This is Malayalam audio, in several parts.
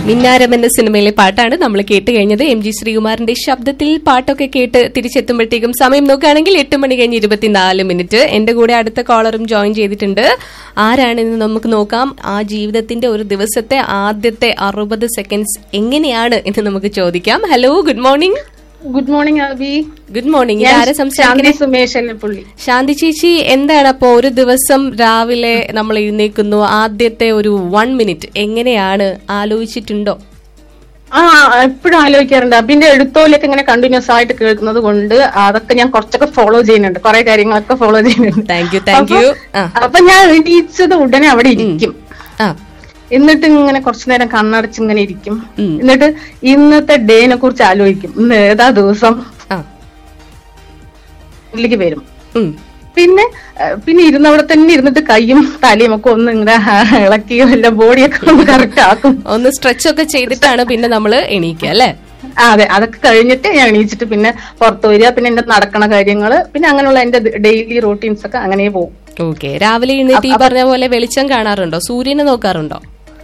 മിന്നാരം എന്ന സിനിമയിലെ പാട്ടാണ് നമ്മൾ കേട്ട് കഴിഞ്ഞത് എം ജി ശ്രീകുമാറിന്റെ ശബ്ദത്തിൽ പാട്ടൊക്കെ കേട്ട് തിരിച്ചെത്തുമ്പോഴത്തേക്കും സമയം നോക്കുകയാണെങ്കിൽ എട്ട് മണി കഴിഞ്ഞ് ഇരുപത്തിനാല് മിനിറ്റ് എന്റെ കൂടെ അടുത്ത കോളറും ജോയിൻ ചെയ്തിട്ടുണ്ട് ആരാണെന്ന് നമുക്ക് നോക്കാം ആ ജീവിതത്തിന്റെ ഒരു ദിവസത്തെ ആദ്യത്തെ അറുപത് സെക്കൻഡ്സ് എങ്ങനെയാണ് എന്ന് നമുക്ക് ചോദിക്കാം hello good morning good morning Abi good morning ഞാൻ ആരെ ശാന്തി സംസാരിക്കുന്നത് സുമേഷ് പുള്ളി ശാന്തി ചേച്ചി എന്താണ് അപ്പോ ഒരു ദിവസം രാവിലെ നമ്മൾ എഴുന്നേക്കുന്നു ആദ്യത്തെ ഒരു വൺ മിനിറ്റ് എങ്ങനെയാണ് ആലോചിച്ചിട്ടുണ്ടോ ആ എപ്പോഴും ആലോചിക്കാറുണ്ട് അബിന്റെ എഴുത്തോലൊക്കെ ഇങ്ങനെ കണ്ടിന്യൂസ് ആയിട്ട് കേൾക്കുന്നത് കൊണ്ട് അതൊക്കെ ഞാൻ കുറച്ചൊക്കെ ഫോളോ ചെയ്യുന്നുണ്ട് കുറെ കാര്യങ്ങളൊക്കെ ഫോളോ ചെയ്യുന്നുണ്ട് താങ്ക് യു താങ്ക് യു ആ അപ്പൊ ഞാൻ എണീച്ചത് ഉടനെ അവിടെ ഇരിക്കും ആ എന്നിട്ട് ഇങ്ങനെ കുറച്ചു നേരം കണ്ണടച്ച് ഇങ്ങനെ ഇരിക്കും ഉം. എന്നിട്ട് ഇന്നത്തെ ഡേനെ കുറിച്ച് ആലോചിക്കും ഇന്ന് ഏതാ ദിവസം ആ ഇതിലേക്ക് വരും ഉം. പിന്നെ ഏഹ്, പിന്നെ ഇരുന്നവിടെ തന്നെ ഇരുന്നിട്ട് കൈയും തലയും ഒക്കെ ഒന്ന് ഇങ്ങനെ ഇളക്കി എല്ലാം ബോഡിയൊക്കെ ഒന്ന് കറക്റ്റ് ആക്കും ഒന്ന് സ്ട്രെച്ച് ഒക്കെ ചെയ്തിട്ടാണ് പിന്നെ നമ്മൾ എണീക്കുക അല്ലെ ആ, അതെ അതൊക്കെ കഴിഞ്ഞിട്ട് ഞാൻ എണീച്ചിട്ട് പിന്നെ പുറത്തു വരിക പിന്നെ എന്റെ നടക്കണ കാര്യങ്ങള് പിന്നെ അങ്ങനെയുള്ള എന്റെ ഡെയിലി റൂട്ടീൻസ് ഒക്കെ അങ്ങനെ പോകും ഓക്കെ രാവിലെ എഴുന്നേറ്റ് ഈ പറഞ്ഞ പോലെ വെളിച്ചം കാണാറുണ്ടോ സൂര്യനെ നോക്കാറുണ്ടോ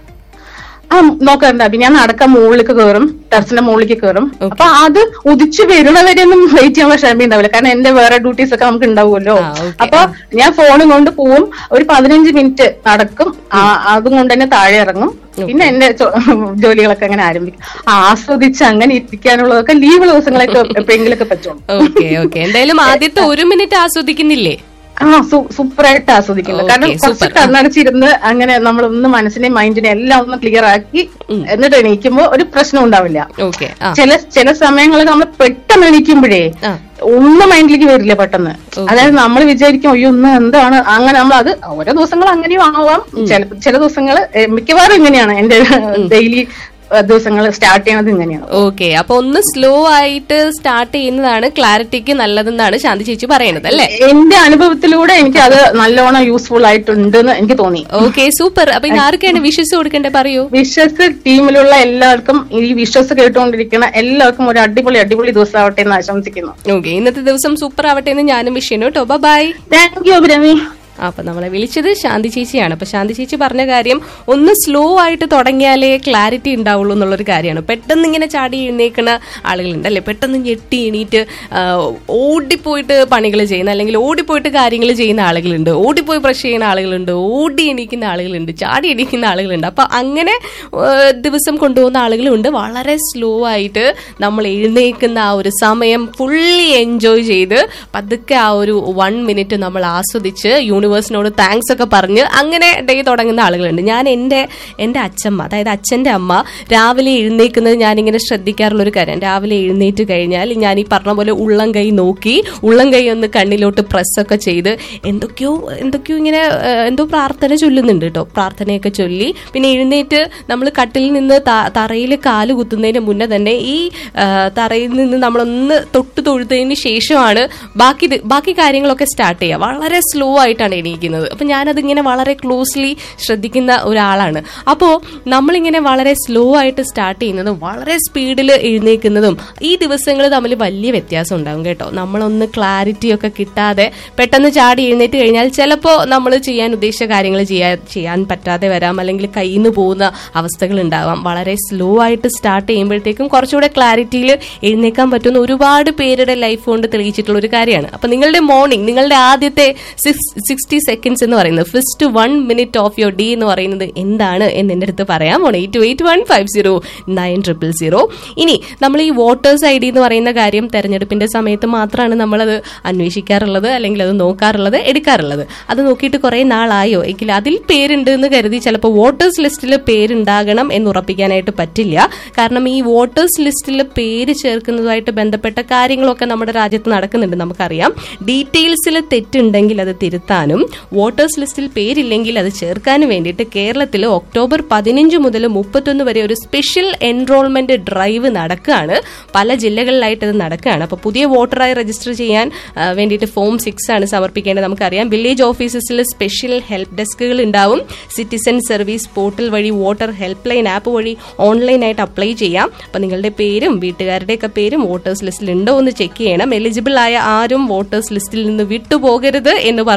ആ നോക്കാറുണ്ട് അപ്പൊ ഞാൻ നടക്കാൻ മുകളിലേക്ക് കയറും ടെറസിന്റെ മുകളിലേക്ക് കയറും അപ്പൊ അത് ഉദിച്ചു വരുന്ന വരെ ഒന്നും വെയിറ്റ് ചെയ്യാനുള്ള ക്ഷമ ഉണ്ടാവില്ല കാരണം എന്റെ വേറെ ഡ്യൂട്ടീസ് ഒക്കെ നമുക്ക് ഉണ്ടാവുമല്ലോ ആ, okay. അപ്പൊ ഞാൻ ഫോണും കൊണ്ട് പോവും ഒരു പതിനഞ്ച് മിനിറ്റ് നടക്കും ആ, അതും കൊണ്ട് തന്നെ താഴെ ഇറങ്ങും പിന്നെ എന്റെ ചോ- ജോലികളൊക്കെ അങ്ങനെ ആരംഭിക്കും ആസ്വദിച്ച് അങ്ങനെ ഇരിക്കാനുള്ളതൊക്കെ ലീവ് ദിവസങ്ങളൊക്കെ എപ്പോഴെങ്കിലൊക്കെ പറ്റുള്ളൂ ഓക്കെ ഓക്കെ എന്തായാലും ആദ്യത്തെ ഒരു മിനിറ്റ് ആസ്വദിക്കുന്നില്ലേ ആ സൂപ്പറായിട്ട് ആസ്വദിക്കുന്നത് Okay, കാരണം കുറച്ച് super. കണ്ണടച്ചിരുന്ന് അങ്ങനെ നമ്മൾ ഒന്ന് മനസ്സിനെയും മൈൻഡിനെയും എല്ലാം ഒന്ന് ക്ലിയർ ആക്കി എന്നിട്ട് എണീക്കുമ്പോ ഒരു പ്രശ്നം ഉണ്ടാവില്ല ഓക്കെ ആ ചില ചില സമയങ്ങളിൽ നമ്മൾ പെട്ടെന്ന് എണീക്കുമ്പോഴേ ആ ഒന്നും മൈൻഡിലേക്ക് വരില്ല പെട്ടെന്ന് അതായത് നമ്മൾ വിചാരിക്കും അയ്യോ ഒന്ന് എന്താണ് അങ്ങനെ നമ്മൾ അത് ഓരോ ദിവസങ്ങൾ അങ്ങനെയും ആവാം ചില ചില ദിവസങ്ങൾ മിക്കവാറും ഇങ്ങനെയാണ് എന്റെ ഡെയിലി ദിവസങ്ങൾ സ്റ്റാർട്ട് ചെയ്യണത് ഇങ്ങനെയാണ് ഓക്കെ അപ്പൊ ഒന്ന് സ്ലോ ആയിട്ട് സ്റ്റാർട്ട് ചെയ്യുന്നതാണ് ക്ലാരിറ്റിക്ക് നല്ലതെന്നാണ് ശാന്തി ചേച്ചി പറയുന്നത് അല്ലേ എന്റെ അനുഭവത്തിലൂടെ എനിക്ക് അത് നല്ലോണം യൂസ്ഫുൾ ആയിട്ടുണ്ടെന്ന് എനിക്ക് തോന്നി ഓക്കെ സൂപ്പർ അപ്പൊ ഇന്ന് ആർക്കാണ് വിഷസ് കൊടുക്കേണ്ടത് പറയൂ വിശ്വസ് ടീമിലുള്ള എല്ലാവർക്കും ഈ വിശ്വസ് കേട്ടുകൊണ്ടിരിക്കുന്ന എല്ലാവർക്കും ഒരു അടിപൊളി അടിപൊളി ദിവസം ആവട്ടെ എന്ന് ആശംസിക്കുന്നു ഓക്കെ ഇന്നത്തെ ദിവസം സൂപ്പർ ആവട്ടെ എന്ന് ഞാനും വിഷയനു കേട്ടോ ബൈ താങ്ക് യു അഭിരമി അപ്പൊ നമ്മളെ വിളിച്ചത് ശാന്തി ചേച്ചിയാണ് അപ്പൊ ശാന്തി ചേച്ചി പറഞ്ഞ കാര്യം ഒന്ന് സ്ലോ ആയിട്ട് തുടങ്ങിയാലേ ക്ലാരിറ്റി ഉണ്ടാവുള്ളൂ എന്നുള്ളൊരു കാര്യമാണ് പെട്ടെന്ന് ഇങ്ങനെ ചാടി എഴുന്നേക്കുന്ന ആളുകളുണ്ട് അല്ലെ പെട്ടെന്ന് ഞെട്ടി എണീറ്റ് ആ, ഓടിപ്പോയിട്ട് പണികൾ ചെയ്യുന്ന അല്ലെങ്കിൽ ഓടിപ്പോയിട്ട് കാര്യങ്ങൾ ചെയ്യുന്ന ആളുകളുണ്ട് ഓടിപ്പോയി ബ്രഷ് ചെയ്യുന്ന ആളുകളുണ്ട് ഓടി എണീക്കുന്ന ആളുകളുണ്ട് ചാടി എണീക്കുന്ന ആളുകളുണ്ട് അപ്പൊ അങ്ങനെ ആ, ദിവസം കൊണ്ടുപോകുന്ന ആളുകളുണ്ട് വളരെ സ്ലോ ആയിട്ട് നമ്മൾ എഴുന്നേക്കുന്ന ആ ഒരു സമയം ഫുള്ളി എൻജോയ് ചെയ്ത് പതുക്കെ ആ ഒരു വൺ മിനിറ്റ് നമ്മൾ ആസ്വദിച്ച് യൂണിവേഴ്സിനോട് താങ്ക്സ് ഒക്കെ പറഞ്ഞ് അങ്ങനെ ഡേ തുടങ്ങുന്ന ആളുകളുണ്ട് ഞാൻ എൻ്റെ എൻ്റെ അച്ഛമ്മ അതായത് അച്ഛൻ്റെ അമ്മ രാവിലെ എഴുന്നേക്കുന്നത് ഞാനിങ്ങനെ ശ്രദ്ധിക്കാറുള്ള ഒരു കാര്യം രാവിലെ എഴുന്നേറ്റ് കഴിഞ്ഞാൽ ഞാൻ ഈ പറഞ്ഞ പോലെ ഉള്ളം കൈ നോക്കി ഉള്ളം കൈ ഒന്ന് കണ്ണിലോട്ട് പ്രസ്സൊക്കെ ചെയ്ത് എന്തൊക്കെയോ എന്തൊക്കെയോ ഇങ്ങനെ ആ, എന്തോ പ്രാർത്ഥന ചൊല്ലുന്നുണ്ട് കേട്ടോ പ്രാർത്ഥനയൊക്കെ ചൊല്ലി പിന്നെ എഴുന്നേറ്റ് നമ്മൾ കട്ടിൽ നിന്ന് തറയിൽ കാല് കുത്തുന്നതിന് മുന്നേ തന്നെ ഈ ആ, തറയിൽ നിന്ന് നമ്മളൊന്ന് തൊട്ട് തൊഴുത്തതിന് ശേഷമാണ് ബാക്കി ഇത് ബാക്കി കാര്യങ്ങളൊക്കെ സ്റ്റാർട്ട് ചെയ്യുക വളരെ സ്ലോ ആയിട്ടാണ് എണീക്കുന്നത് അപ്പൊ ഞാനതിങ്ങനെ വളരെ ക്ലോസ്ലി ശ്രദ്ധിക്കുന്ന ഒരാളാണ് അപ്പോൾ നമ്മളിങ്ങനെ വളരെ സ്ലോ ആയിട്ട് സ്റ്റാർട്ട് ചെയ്യുന്നതും വളരെ സ്പീഡിൽ എഴുന്നേക്കുന്നതും ഈ ദിവസങ്ങൾ തമ്മിൽ വലിയ വ്യത്യാസം ഉണ്ടാകും കേട്ടോ നമ്മളൊന്ന് ക്ലാരിറ്റി ഒക്കെ കിട്ടാതെ പെട്ടെന്ന് ചാടി എഴുന്നേറ്റ് കഴിഞ്ഞാൽ ചിലപ്പോൾ നമ്മൾ ചെയ്യാൻ ഉദ്ദേശിച്ച കാര്യങ്ങൾ ചെയ്യാൻ ചെയ്യാൻ പറ്റാതെ വരാം അല്ലെങ്കിൽ കയ്യിൽ നിന്ന് പോകുന്ന അവസ്ഥകൾ ഉണ്ടാവാം വളരെ സ്ലോ ആയിട്ട് സ്റ്റാർട്ട് ചെയ്യുമ്പോഴത്തേക്കും കുറച്ചുകൂടെ ക്ലാരിറ്റിയിൽ എഴുന്നേക്കാൻ പറ്റുന്ന ഒരുപാട് പേരുടെ ലൈഫ് കൊണ്ട് തെളിയിച്ചിട്ടുള്ള ഒരു കാര്യമാണ് അപ്പൊ നിങ്ങളുടെ മോർണിംഗ് നിങ്ങളുടെ ആദ്യത്തെ സിക്സ്റ്റി സെക്കൻഡ്സ് എന്ന് പറയുന്നത് first one minute of your day എന്ന് പറയുന്നത് എന്താണ് എന്ന് എൻ്റെ അടുത്ത് പറയാം on eight eight one five zero nine triple zero ഇനി നമ്മൾ ഈ വോട്ടേഴ്സ് ഐ ഡി എന്ന് പറയുന്ന കാര്യം തെരഞ്ഞെടുപ്പിന്റെ സമയത്ത് മാത്രമാണ് നമ്മളത് അന്വേഷിക്കാറുള്ളത് അല്ലെങ്കിൽ അത് നോക്കാറുള്ളത് എടുക്കാറുള്ളത് അത് നോക്കിയിട്ട് കുറെ നാളായോ എങ്കിൽ അതിൽ പേരുണ്ട് എന്ന് കരുതി ചിലപ്പോൾ വോട്ടേഴ്സ് ലിസ്റ്റിൽ പേരുണ്ടാകണം എന്ന് ഉറപ്പിക്കാനായിട്ട് പറ്റില്ല കാരണം ഈ വോട്ടേഴ്സ് ലിസ്റ്റിൽ പേര് ചേർക്കുന്നതുമായിട്ട് ബന്ധപ്പെട്ട കാര്യങ്ങളൊക്കെ നമ്മുടെ രാജ്യത്ത് നടക്കുന്നുണ്ട് നമുക്കറിയാം ഡീറ്റെയിൽസിൽ തെറ്റുണ്ടെങ്കിൽ അത് തിരുത്താനും വോട്ടേഴ്സ് ലിസ്റ്റിൽ പേരില്ലെങ്കിൽ അത് ചേർക്കാനും വേണ്ടിയിട്ട് കേരളത്തിൽ ഒക്ടോബർ പതിനഞ്ച് മുതൽ മുപ്പത്തൊന്ന് വരെ ഒരു സ്പെഷ്യൽ എൻറോൾമെന്റ് ഡ്രൈവ് നടക്കുകയാണ് പല ജില്ലകളിലായിട്ട് ഇത് നടക്കുകയാണ് അപ്പോൾ പുതിയ വോട്ടറായി രജിസ്റ്റർ ചെയ്യാൻ ആ, വേണ്ടിയിട്ട് ഫോം സിക്സ് ആണ് സമർപ്പിക്കേണ്ടത് നമുക്കറിയാം വില്ലേജ് ഓഫീസസിൽ സ്പെഷ്യൽ ഹെൽപ്പ് ഡെസ്കുകൾ ഉണ്ടാവും സിറ്റിസൺ സർവീസ് പോർട്ടൽ വഴി വോട്ടർ ഹെൽപ്പ് ലൈൻ ആപ്പ് വഴി ഓൺലൈനായിട്ട് അപ്ലൈ ചെയ്യാം അപ്പം നിങ്ങളുടെ പേരും വീട്ടുകാരുടെയൊക്കെ പേരും വോട്ടേഴ്സ് ലിസ്റ്റിൽ ഉണ്ടോ എന്ന് ചെക്ക് ചെയ്യണം എലിജിബിൾ ആയ ആരും വോട്ടേഴ്സ് ലിസ്റ്റിൽ നിന്ന് വിട്ടുപോകരുത് എന്ന് പറഞ്ഞുകൊണ്ട്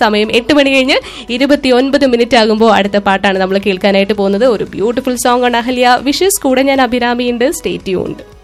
സമയം എട്ട് മണി കഴിഞ്ഞ് ഇരുപത്തി ഒൻപത് മിനിറ്റ് ആകുമ്പോൾ അടുത്ത പാട്ടാണ് നമ്മൾ കേൾക്കാനായിട്ട് പോകുന്നത് ഒരു ബ്യൂട്ടിഫുൾ സോങ് ആണ് അഹല്യ വിഷസ് കൂടെ ഞാൻ അഭിരാമിയുണ്ട് സ്റ്റേറ്റ് ഉണ്ട്